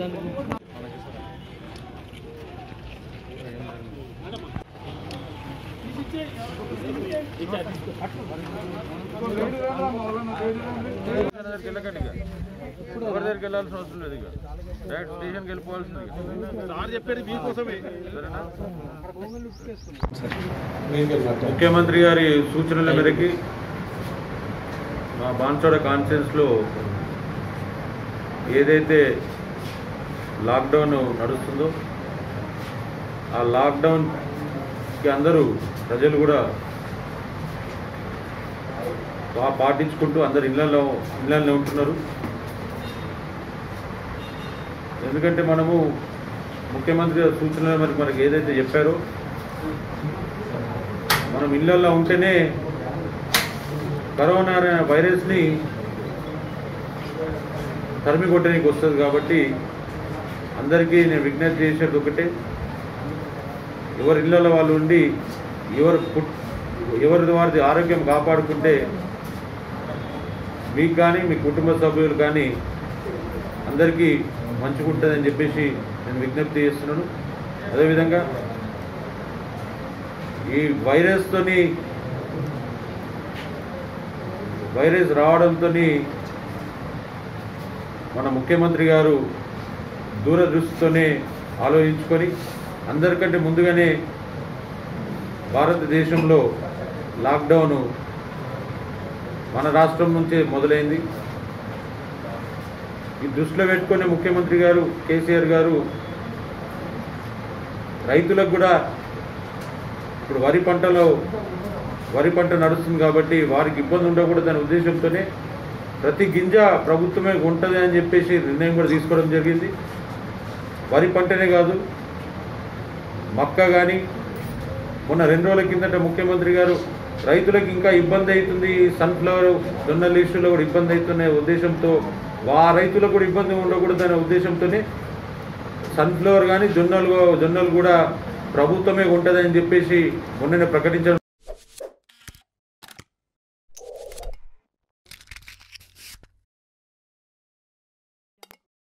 దగ్గరికి వెళ్ళకండి ఇక ఎవరి దగ్గరికి వెళ్ళాల్సిన అవసరం లేదు ఇక డైరెక్ట్ స్టేషన్కి వెళ్ళిపోవాల్సింది ఇక. సార్ చెప్పేది మీకోసమే సరేనా ముఖ్యమంత్రి గారి సూచనల మేరకి మా బాన్సోడ కాన్ఫరెన్స్లో ఏదైతే లాక్డౌన్ నడుస్తుందో ఆ లాక్డౌన్కి అందరూ ప్రజలు కూడా బాగా పాటించుకుంటూ అందరు ఇళ్లలో ఇళ్లల్లో ఉంటున్నారు ఎందుకంటే మనము ముఖ్యమంత్రి గారి సూచనల మరి మనకి ఏదైతే చెప్పారో మనం ఇళ్లలో ఉంటేనే కరోనా అనే వైరస్ని తరిమి కొట్టడానికి వస్తుంది కాబట్టి అందరికీ నేను విజ్ఞప్తి చేసేది ఒకటే ఎవరి ఇళ్లలో వాళ్ళు ఉండి ఎవరు పుట్ ఎవరిది వారిది ఆరోగ్యం కాపాడుకుంటే మీకు కానీ మీ కుటుంబ సభ్యులు కానీ అందరికీ మంచిగుంటుందని చెప్పేసి నేను విజ్ఞప్తి చేస్తున్నాను అదేవిధంగా ఈ వైరస్తోని వైరస్ రావడంతో మన ముఖ్యమంత్రి గారు దూరదృష్టితోనే ఆలోచించుకొని అందరికంటే ముందుగానే భారతదేశంలో లాక్డౌన్ మన రాష్ట్రం నుంచే మొదలైంది ఈ దృష్టిలో పెట్టుకునే ముఖ్యమంత్రి గారు కేసీఆర్ గారు రైతులకు కూడా ఇప్పుడు వరి పంటలో వరి పంట నడుస్తుంది కాబట్టి వారికి ఇబ్బంది ఉండకూడదు అనే ఉద్దేశంతోనే ప్రతి గింజ ప్రభుత్వమే ఉంటుంది అని చెప్పేసి నిర్ణయం కూడా తీసుకోవడం జరిగింది వరి పంటనే కాదు మక్క కానీ మొన్న రెండు రోజుల కిందట ముఖ్యమంత్రి గారు రైతులకు ఇంకా ఇబ్బంది అవుతుంది సన్ఫ్లవర్ జొన్నల ఇష్యూలో కూడా ఇబ్బంది అవుతున్న ఉద్దేశంతో ఆ రైతులకు కూడా ఇబ్బంది ఉండకూడదు అనే ఉద్దేశంతోనే సన్ఫ్లవర్ కానీ జొన్నలు జొన్నలు కూడా ప్రభుత్వమే ఉంటుందని చెప్పేసి మొన్ననే ప్రకటించడం